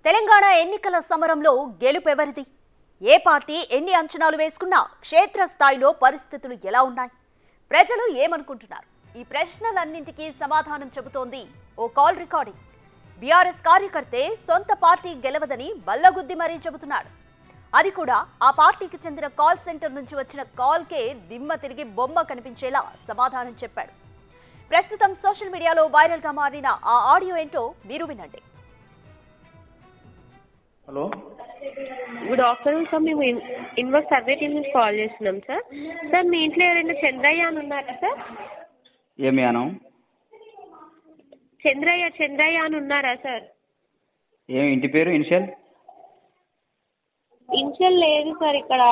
తెలంగాణ ఎన్నికల సమరంలో గెలుపెవరిది ఏ పార్టీ ఎన్ని అంచనాలు వేసుకున్నా క్షేత్రస్థాయిలో పరిస్థితులు ఎలా ఉన్నాయి ప్రజలు ఏమనుకుంటున్నారు ఈ ప్రశ్నలన్నింటికీ సమాధానం చెబుతోంది ఓ కాల్ రికార్డింగ్ బీఆర్ఎస్ కార్యకర్తే సొంత పార్టీ గెలవదని బల్లగుద్ది మరీ చెబుతున్నాడు అది కూడా ఆ పార్టీకి చెందిన కాల్ సెంటర్ నుంచి వచ్చిన కాల్కే దిమ్మ తిరిగి బొమ్మ కనిపించేలా సమాధానం చెప్పాడు ప్రస్తుతం సోషల్ మీడియాలో వైరల్ గా మారిన ఆ ఆడియో ఏంటో మీరు వినండి హలో గుడ్ ఆఫ్టర్నూన్ సార్ మేము ఇన్- ఇన్వర్స్ సర్వే టీం నుంచి కాల్ చేస్తున్నాం సార్ సార్ మీ ఇంట్లో ఎవరైనా చంద్రయ్య అని ఉన్నారా సార్ ఏమి అనం చంద్రయ్య చంద్రయ్య అని ఉన్నారా సార్ ఏమి ఇంటి పేరు ఇనిషియల్ ఇన్షియల్ లేదు సార్ ఇక్కడ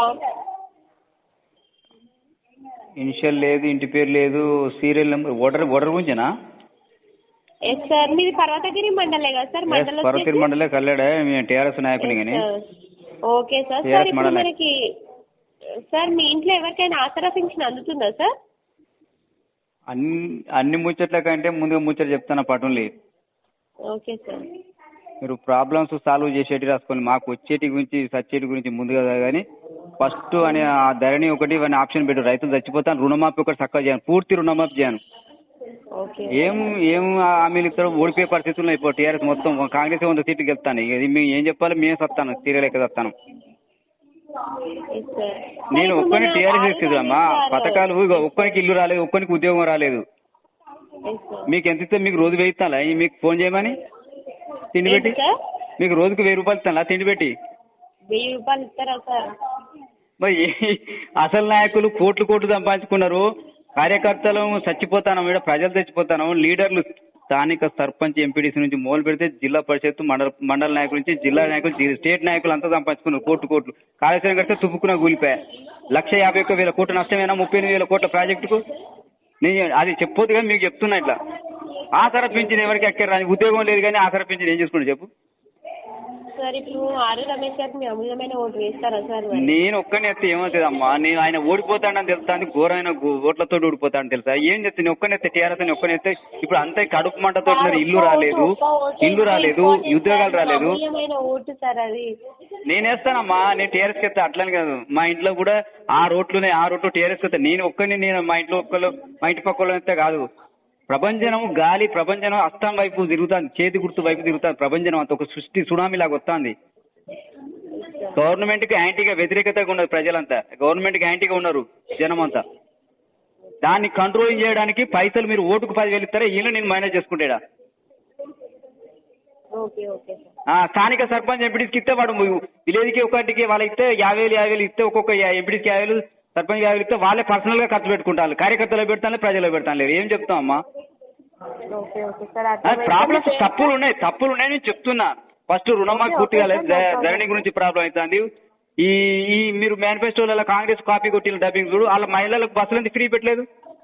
ఇనిషియల్ లేదు ఇంటి పేరు లేదు సీరియల్ నెంబర్ ఓటర్ ఓటర్ గురించేనా ఎస్ సార్ మీది పర్వతగిరి మండలే కదా సార్ మండలం పర్వతిరి మండలే కల్లాడే మేము టీఆర్ఎస్ నాయకుని కానీ ఓకే సార్ Yes, సార్ ఇప్పుడు మండలం. మనకి సార్ మీ ఇంట్లో ఎవరికైనా ఆసరా పెన్షన్ అందుతుందా సార్ అన్ని అన్ని ముచ్చట్ల కంటే ముందుగా ముచ్చట చెప్తాను పట్టుని ఓకే సార్ మీరు ప్రాబ్లమ్స్ సాల్వ్ చేసేటి రాసుకొని మాకు వచ్చేటి గురించి సచ్చేటి గురించి ముందుగా కానీ ఫస్ట్ అని ఆ ధరణి ఒకటి ఇవన్నీ ఆప్షన్ పెట్టు రైతులు చచ్చిపోతాను రుణమాఫీ ఒకటి చక్కగా చేయను పూర్తి రుణమాఫీ చేయను ఓకే ఏం ఏం హామీలు ఇస్తారో ఓడిపోయే పరిస్థితుల్లో ఇప్పుడు టీఆర్ఎస్ మొత్తం కాంగ్రెస్ వంద సీట్లు గెలుస్తాను ఇక ఇది మేము ఏం చెప్పాలి మేము సత్తాను సీరియల్ ఎక్కడ వస్తాను ఎస్ సార్ నేను ఒక్కని టీఆర్ఎస్ ఇస్తుందమ్మా సార్. పథకాలు ఇగో ఒక్కరికి ఇల్లు రాలేదు ఒక్కరికి ఉద్యోగం రాలేదు ఎస్ సార్ మీకు ఎంత ఇస్తే మీకు రోజు వెయ్యి ఇస్తాలా ఈ మీకు ఫోన్ చేయమని తిండి పెట్టి ఏంటి సార్ మీకు రోజుకి వెయ్యి రూపాయలు ఇస్తాను తిండి పెట్టి వెయ్యి రూపాయలు ఇస్తారా సార్ మరి ఏ- అసలు నాయకులు కోట్లు కోట్లు సంపాదించుకున్నారు కార్యకర్తలు చచ్చిపోతాను ఇక్కడ ప్రజలు చచ్చిపోతాను లీడర్లు స్థానిక సర్పంచ్ ఎంపీడీసీ నుంచి మొదలు పెడితే జిల్లా పరిషత్ మండల మండల నాయకుల నుంచి జిల్లా నాయకులు జి- స్టేట్ నాయకులు అంతా సంపాదించుకున్నారు కోట్లు కోట్లు కాళేశ్వరం కడితే తుప్పుకున్న కూలిపోయా లక్ష యాభై ఒక్క వేల కోట్ల నష్టమేనా ముప్పై ఎనిమిది వేల కోట్ల ప్రాజెక్టుకు నేను అది చెప్పొద్దు కానీ మీకు చెప్తున్నా ఇట్లా ఆసర పింఛన్ ఎవరికి ఎక్కడ రాని ఉద్యోగం లేదు కానీ ఆసర పింఛన్ ఏం చేసుకుంటే చెప్పు సార్ ఇప్పుడు ఆరు రమేష్ గారికి మీ అమూల్యమైన ఓటు వేస్తారా సార్ మరి నేను ఒక్కని ఎత్తే ఏమవుతుందమ్మా నేను ఆయన ఓడిపోతాడని తెలుస్తాను ఘోరమైన గు- ఓట్లతో ఓడిపోతాడని తెలుసా ఏం చెప్తే నేను ఒక్కని ఎత్తే టీఆర్ఎస్ అని ఒక్కని ఎత్తే ఇప్పుడు అంతే కడుపు మంటతో ఉన్నారు ఇల్లు రాలేదు ఇల్లు రాలేదు ఉద్యోగాలు రాలేదు అమూల్యమైన ఓటు సార్ అది నేను వేస్తానమ్మా నేను టీఆర్ఎస్కి ఎత్తా అట్లని కాదు మా ఇంట్లో కూడా ఆ రోడ్లునే ఆ రోడ్లు టీఆర్ఎస్కి ఎత్తా నేను ఒక్కని నేను మా ఇంట్లో ఒక్కళ్ళు మా ఇంటి పక్క వాళ్ళు ఎత్తే కాదు ప్రపంచం గాలి ప్రపంచం అస్తం వైపు తిరుగుతాంది చేతి గుర్తు వైపు తిరుగుతాంది ప్రపంచం అంత ఒక సృష్టి సునామీ లాగా వస్తుంది గవర్నమెంట్ కి యాంటీగా వ్యతిరేకతగా ఉన్నారు ప్రజలంతా గవర్నమెంట్ కి యాంటీగా ఉన్నారు జనం అంతా దాన్ని కంట్రోల్ చేయడానికి పైసలు మీరు ఓటుకు పదివేలు ఇస్తారా ఈయన నేను మేనేజ్ చేసుకుంటాడా ఓకే ఓకే సార్ ఆ, స్థానిక సర్పంచ్ ఎంపీడీస్కి ఇస్తే వాడు విలేజ్కి ఒకటికి వాళ్ళకి ఇస్తే యాభై వేలు యాభై వేలు ఇస్తే ఒక్కొక్క ఎంపీడీస్కి యాభై వేలు సర్పంచ్ యాభై వేలు ఇస్తే వాళ్ళే పర్సనల్ గా ఖర్చు పెట్టుకుంటారు కార్యకర్తలు పెడతాను ప్రజలు పెడతాను లేరు ఏం చెప్తాం అమ్మా ఓకే ఓకే సార్ ప్రాబ్లమ్స్ తప్పులు ఉన్నాయి తప్పులు ఉన్నాయి నేను చెప్తున్నా ఫస్ట్ రుణమాఫీ పూర్తిగా లేదు ధ- ధరణి గురించి ప్రాబ్లం అవుతుంది ఈ ఈ మీరు మేనిఫెస్టోలలో కాంగ్రెస్ కాపీ కొట్టిన డబ్బింగ్ చూడు వాళ్ళ మహిళలకు బస్సులు ఎందుకు ఫ్రీ పెట్టలేదు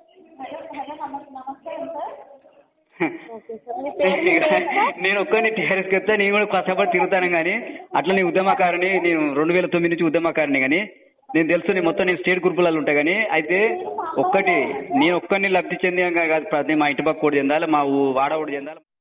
ఓకే సార్ మీ పేరు మీ పేరు సార్ నేను ఒక్కరిని టీఆర్ఎస్కి వస్తే నేను కూడా కష్టపడి తిరుగుతాను కానీ అట్లా నీ ఉద్యమకారిని నేను రెండు వేల తొమ్మిది నుంచి ఉద్యమకారిని కానీ నేను తెలుసు నేను మొత్తం నేను స్టేట్ గ్రూపులలో ఉంటా కానీ అయితే ఒక్కటి నేను ఒక్కరిని లబ్ధి చెందాక కాదు ప్రతి మా ఇంటి పక్క కూడా చెందాలి మా ఊ- వాడ కూడా చెందాలి